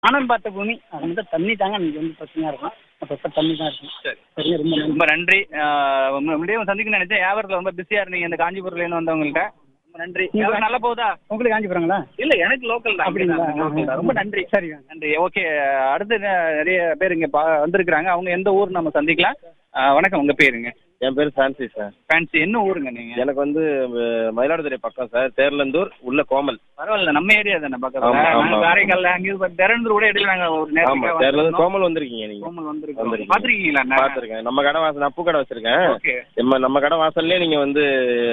ஆனல் பார்த்த பூமி அது வந்து தண்ணி தாங்க இன்னைக்கு வந்து பிரச்சனையாக இருக்கும் அப்பப்போ தண்ணி தான் இருக்கும் சரி சரிங்க ரொம்ப நன்றி ரொம்ப நன்றி ஆஹ் உங்க- முடியும் சந்திக்க நினைச்சேன் வியாபாரத்தில் ரொம்ப பிஸியா இருந்தீங்க இந்த காஞ்சிபுரத்துல இருந்து வந்தவங்கள்ட்ட ரொம்ப நன்றி நீங்க- வியாபாரம் நல்லா போகுதா உங்களுக்கு காஞ்சிபுரங்களா இல்ல எனக்கு லோக்கல் தான் அப்படிங்களா local தான். ரொம்ப நன்றி சரிங்க நன்றி ஓகே அடுத்து ந- நிறைய பேர் இங்க பா வந்திருக்கிறாங்க அவங்க எந்த ஊர் நம்ம சந்திக்கலாம் ஆஹ் வணக்கம் உங்க பேருங்க என் பேர் ஃபேன்சி சார் ஃபேன்சி என்ன ஊருங்க நீங்க எனக்கு வந்து அஹ், மயிலாடுதுறை பக்கம் சார் தேர்லந்தூர் உள்ள கோமல் பரவாயில்ல நம்ம ஏரியா தானே பக்கத்துல ஆமா, ஆமா. நாங்க காரைக்கால்ல அங்கேயும் திறந்து கூட இடையில நாங்க ஒரு ஆமா நேரத்துக்கு தேர்லந்து கோமல் வந்திருக்கீங்க நீங்க கோமல் வந்திருக்கோம் வந்திருக்கீங்க. பாத்திருக்கீங்களா பார்த்துருக்கேன் நம்ம கடை வாசல் அப்பு கடை வச்சிருக்கேன் ஓகே நம்ம நம்ம கடை வாசல்லே நீங்க வந்து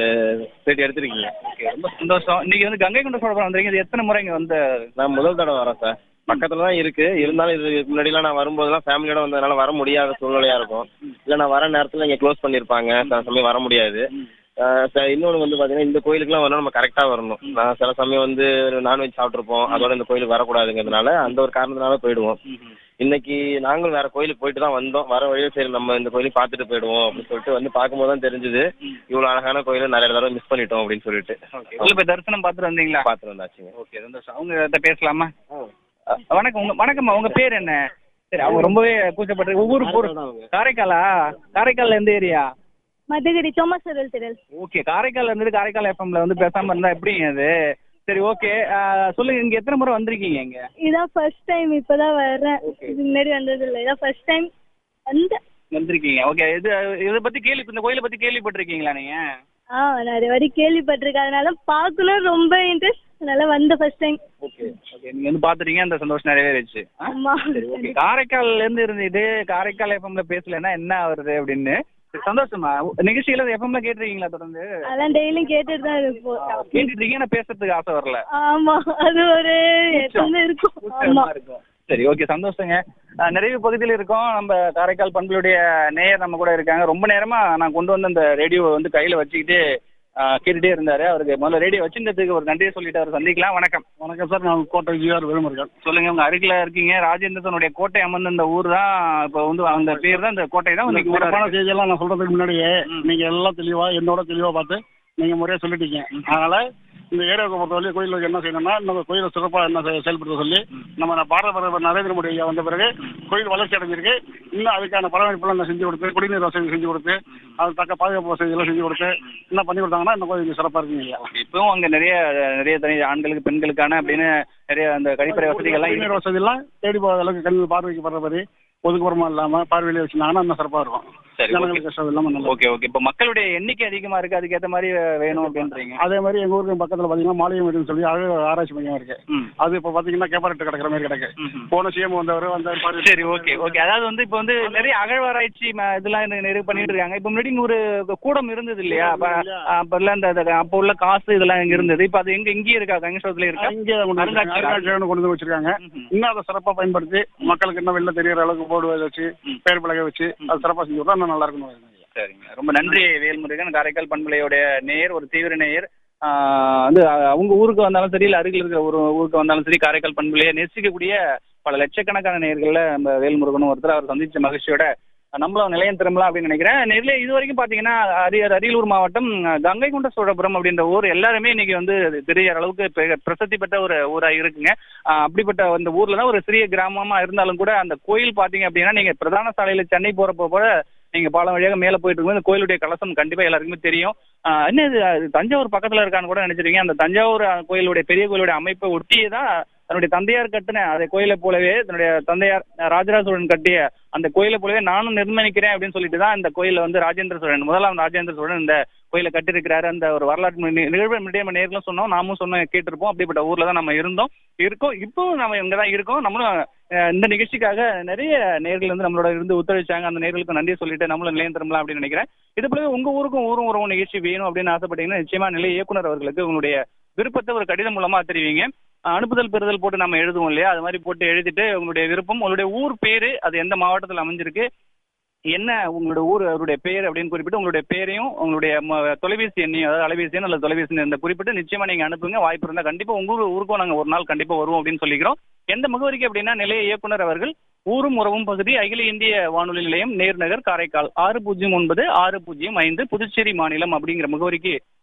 பேட்டி எடுத்திருக்கீங்க ஓகே ரொம்ப சந்தோஷம் இன்னைக்கு வந்து கங்கை கொண்ட சோழபுரம் வந்திருக்கீங்க இது எத்தனை முறை இங்க வந்து நான் முதல் தடவை வரேன் சார் பக்கத்துல தான் இருக்கு இருந்தாலும் இது முன்னாடிலாம் நான் வரும்போதெல்லாம் ஃபேமிலியோட வந்ததுனால வர முடியாத சூழ்நிலையா இருக்கும் இல்லை நான் வர நேரத்தில் இங்கே க்ளோஸ் பண்ணியிருப்பாங்க சில சமயம் வர முடியாது ஆஹ் ச- இன்னொன்று வந்து பார்த்தீங்கன்னா இந்த கோயிலுக்குலாம் வரணும் நம்ம கரெக்டாக வரணும் நான் சில சமயம் வந்து நான்வெஜ் சாப்பிட்ருப்போம் அதோட இந்த கோயிலுக்கு வரக்கூடாதுங்கிறதுனால அந்த ஒரு காரணத்தினால போயிடுவோம் இன்னைக்கு நாங்களும் வேற கோயிலுக்கு போயிட்டு தான் வந்தோம் வர வழியில் சரி நம்ம இந்த கோயிலுக்கு பார்த்துட்டு போயிடுவோம் அப்படின்னு சொல்லிட்டு வந்து பார்க்கும்போது தான் தெரிஞ்சுது இவ்வளோ அழகான கோயிலை நிறைய தடவை மிஸ் பண்ணிட்டோம் அப்படின்னு சொல்லிட்டு ஓகே உள்ள போய் தரிசனம் பார்த்துட்டு வந்தீங்களா பார்த்துட்டு வந்தாச்சுங்க ஓகே சந்தோஷம் அவங்க கிட்ட பேசலாமா அஹ், வணக்கம் உங்க வணக்கம்மா உங்க பேர் என்ன சரி அவங்க ரொம்பவே கூச்சப்பட்டு ஒவ்வொரு ஊர் காரைக்காலா காரைக்கால்ல எந்த ஏரியா மதுகிரி சோமசுரல் திரல் ஓகே காரைக்கால்ல இருந்துட்டு காரைக்கால் எஃப்எம்ல வந்து பேசாம இருந்தா எப்படிங்க அது சரி ஓகே சொல்லுங்க இங்க எத்தனை முறை வந்திருக்கீங்க இங்க இதான் ஃபர்ஸ்ட் டைம் இப்பதான் வர்றேன் இதுக்கு முன்னாடி வந்தது இல்லை இதான் ஃபர்ஸ்ட் டைம் வந்த வந்திருக்கீங்க ஓகே இது இதை பத்தி கேள்வி இந்த கோயிலை பத்தி கேள்விப்பட்டிருக்கீங்களா நீங்க ஆ நிறைய வாட்டி கேள்விப்பட்டிருக்கேன் அதனால பார்க்கணும் ரொம்ப இன்ட்ரெஸ்ட் அதனால வந்த ஃபர்ஸ்ட் டைம் ஓகே ஓகே நீங்க வந்து பாத்துட்டீங்க அந்த சந்தோஷம் நிறைவேறிச்சு ஆ? ஆமா சரி ஓகே காரைக்கால்ல இருந்து இருந்துட்டு காரைக்கால் எஃப்எம்ல பேசலன்னா என்ன வருது அப்படின்னு சரி, சந்தோஷமா நிகழ்ச்சியில எஃப்எம்ல கேட்டிருக்கீங்களா தொடர்ந்து அதெல்லாம் டெய்லியும் கேட்டுட்டு தான் இருப்போம் கேட்டுட்டு இருக்கீங்க நான் பேசுறதுக்கு ஆசை வரல ஆமா அது ஒரு எப்பவுமே இருக்கும் ஆமா கூச்சமா இருக்கும் சரி ஓகே சந்தோஷங்க அஹ், நிறைவு பகுதியில் இருக்கோம் நம்ம காரைக்கால் பண்புகளுடைய நேயர் நம்ம கூட இருக்காங்க ரொம்ப நேரமா நான் கொண்டு வந்த அந்த ரேடியோவை வந்து கையில வச்சுக்கிட்டு அஹ், கேட்டுட்டே இருந்தாரு அவருக்கு முதல்ல ரேடியோ வச்சிருந்ததுக்கு ஒரு நன்றியை சொல்லிட்டு அவர் சந்திக்கலாம் வணக்கம் வணக்கம் சார் நான் கோட்டை ஜிஆர் வேலுமுருகன் சொல்லுங்க உங்க அருகில இருக்கீங்க ராஜேந்திரனுடைய கோட்டை அமர்ந்த இந்த ஊர் தான் இப்போ வந்து அந்த பேர் தான் இந்த கோட்டை தான் இன்னைக்கு ஊரா சிறப்பான இருக்கு. செய்தியெல்லாம் நான் சொல்றதுக்கு முன்னாடியே ம். நீங்க எல்லாம் தெளிவா என்னோட தெளிவா பார்த்து நீங்க முறையா சொல்லிட்டீங்க அதனால இந்த ஏரியாவுக்கு பொறுத்தவரை கோயிலுக்கு என்ன செய்யணும்னா இந்த கோயிலை சிறப்பா என்ன செய- செயல்படுத்த சொல்லி நம்ம பாரத பிரதமர் நரேந்திர மோடி ஐயா வந்த பிறகு கோயில் வளர்ச்சி அடைஞ்சிருக்கு இன்னும் அதுக்கான பராமரிப்புலாம் நான் செஞ்சு கொடுத்து குடிநீர் வசதி செஞ்சு கொடுத்து அது தக்க பாதுகாப்பு வசதியெல்லாம் செஞ்சு கொடுத்து என்ன பண்ணி கொடுத்தாங்கன்னா இந்த கோயில் சிறப்பா இருக்குங்க ஐயா இப்பவும் அங்க நிறைய நிறைய தனி ஆண்களுக்கு பெண்களுக்கான அப்படின்னு நிறைய அந்த கழிப்பறை வசதிகள்லாம் குடிநீர் இருக்கு. வசதியெல்லாம் தேடி போகாத அளவுக்கு கண் பார்வைக்கு படுற மாதிரி ஒதுக்குப்புறமா இல்லாம பார்வையிலே வச்சிருந்தாங்கன்னா இன்னும் சிறப்பா இருக்கும் சரி, ஜனங்களுக்கு கஷ்டம் இல்லாம நல்லா ஓகே ஓகே இப்போ மக்களுடைய எண்ணிக்கை அதிகமா இருக்கு அதுக்கேற்ற மாதிரி வேணும் அப்படின்றீங்க அதே மாதிரி எங்க ஊருக்கு பக்கத்துல பாத்தீங்கன்னா மாளிகை வீடுன்னு சொல்லி அழகு ஆராய்ச்சி மையம் இருக்கு ம். அது இப்ப பாத்தீங்கன்னா கேப்பாரட்டு கிடக்குற மாதிரி கிடக்கு ம்ஹும். போன சிஎம் வந்தவர் வந்தார் பாரு. சரி ஓகே ஓகே அதாவது வந்து இப்போ வந்து நிறைய அகழ்வாராய்ச்சி ம- இதெல்லாம் இந்த நிறைய பண்ணிட்டு இருக்காங்க இப்போ முன்னாடி இங்க ஒரு கூடம் இருந்தது இல்லையா அப்ப அப்பெல்லாம் இந்த இந்த அப்போ உள்ள காசு இதெல்லாம் இங்க இருந்தது இப்போ அது எங்க இங்கேயே இருக்கா கங்கேஸ்வரத்துல இருக்கா இங்கே கொண்டு வந்து அருங்காட்சியகம். அருங்காட்சியகம் கொண்டு வந்து வச்சிருக்காங்க ம்ஹும். இன்னும் அதை சிறப்பா பயன்படுத்தி மக்களுக்கு இன்னும் வெளில தெரியற அளவுக்கு போர்டு வச்சு பேர் பலகை வச்சு அது சிறப்பா செஞ்சு விட்டா இன்னும் நல்லா இருக்கும் சரிங்க ரொம்ப நன்றி வேல்முருகன் காரைக்கால் பண்பலையோட நேயர் ஒரு தீவிர நேயர் ஆஹ் வந்து அ- அவங்க ஊருக்கு வந்தாலும் சரி இல்லை அருகில் இருக்கிற ஒரு ஊருக்கு வந்தாலும் சரி காரைக்கால் பண்பலையை நேசிக்கக்கூடிய பல லட்சக்கணக்கான நேயர்கள்ல நம்ம வேல்முருகனும் ஒருத்தர் அவர் சந்திச்ச மகிழ்ச்சியோட நம்மளும் நிலையம் திரும்பலாம் அப்படின்னு நினைக்கிறேன் நெல்லை இது வரைக்கும் பார்த்தீங்கன்னா அரிய அரியலூர் மாவட்டம் கங்கை கொண்ட சோழபுரம் அப்படின்ற ஊர் எல்லாருமே இன்னைக்கு வந்து பெரிய அளவுக்கு பெ- பிரசித்தி பெற்ற ஒரு ஊரா இருக்குங்க ஆஹ் அப்படிப்பட்ட அந்த ஊர்ல தான் ஒரு சிறிய கிராமமா இருந்தாலும் கூட அந்த கோயில் பார்த்தீங்க அப்படின்னா நீங்க பிரதான சாலையில சென்னை போறப்போ கூட நீங்க பாலம் வழியாக மேலே போயிட்டு இருக்கும்போது இந்த கோயிலுடைய கலசம் கண்டிப்பா எல்லாருக்குமே தெரியும் ஆஹ் என்ன இது அது தஞ்சாவூர் பக்கத்துல இருக்கான்னு கூட நினைச்சிருக்கீங்க அந்த தஞ்சாவூர் அஹ், கோயிலுடைய பெரிய கோயிலுடைய அமைப்பை ஒட்டியே தான் தன்னுடைய தந்தையார் கட்டின அந்த கோயிலை போலவே தன்னுடைய தந்தையார் அஹ், ராஜராஜ சோழன் கட்டிய அந்த கோயிலை போலவே நானும் நிர்மாணிக்கிறேன் அப்படின்னு சொல்லிட்டு தான் இந்த கோயிலை வந்து ராஜேந்திர சோழன் முதலாம் ராஜேந்திர சோழன் இந்த கோயிலை கட்டியிருக்கிறாரு அந்த ஒரு வரலாற்று நி- நிகழ்வு முன்னாடியே நம்ம நேர்களும் சொன்னோம் நாமும் சொன்ன கேட்டிருப்போம் அப்படிப்பட்ட ஊர்ல தான் நம்ம இருந்தோம் இருக்கோம் இப்போ நம்ம இங்க தான் இருக்கோம் நம்மளும் அஹ், இந்த நிகழ்ச்சிக்காக நிறைய நேர்கள் வந்து நம்மளோட இருந்து ஒத்துழைச்சாங்க அந்த நேர்களுக்கு நன்றி சொல்லிட்டு நம்மளும் நிலையம் திரும்பலாம் அப்படின்னு நினைக்கிறேன் இது போலவே உங்க ஊருக்கும் ஊரும் உறவும் நிகழ்ச்சி வேணும் அப்படின்னு ஆசைப்பட்டீங்கன்னா நிச்சயமா நிலை இயக்குனர் அவர்களுக்கு உங்களுடைய விருப்பத்தை ஒரு கடிதம் மூலமா தெரிவிங்க அஹ், அனுப்புதல் பெறுதல் போட்டு நம்ம எழுதுவோம் இல்லையா அது மாதிரி போட்டு எழுதிட்டு உங்களுடைய விருப்பம் உங்களுடைய ஊர் பேரு அது எந்த மாவட்டத்தில் அமைஞ்சிருக்கு என்ன உங்களோட ஊர் அவருடைய பேர் அப்படின்னு குறிப்பிட்டு உங்களுடைய பேரையும் உங்களுடைய ம- தொலைபேசி எண்ணையும் அதாவது அலைபேசி எண் அல்லது தொலைபேசி எண் இந்த குறிப்பிட்டு நிச்சயமா நீங்க அனுப்புங்க வாய்ப்பு இருந்தா கண்டிப்பா உங்க ஊர் ஊருக்கும் நாங்க ஒரு நாள் கண்டிப்பா வருவோம் அப்படின்னு சொல்லிக்கிறோம் எந்த முகவரிக்கு அப்படின்னா நிலைய இயக்குனர் அவர்கள் ஊரும் உறவும் பகுதி அகில இந்திய வானொலி நிலையம் நேர்நகர் காரைக்கால் ஆறு பூஜ்ஜியம் ஒன்பது ஆறு பூஜ்ஜியம் ஐந்து புதுச்சேரி மாநிலம் அப்படிங்கிற முகவரிக்கு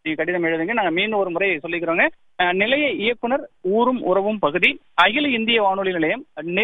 நீங்க கடிதம் எழுதுங்க நாங்க மீண்டும் ஒரு முறை சொல்லிக்கிறோங்க அஹ், நிலைய இயக்குனர் ஊரும் உறவும் பகுதி அகில இந்திய வானொலி நிலையம்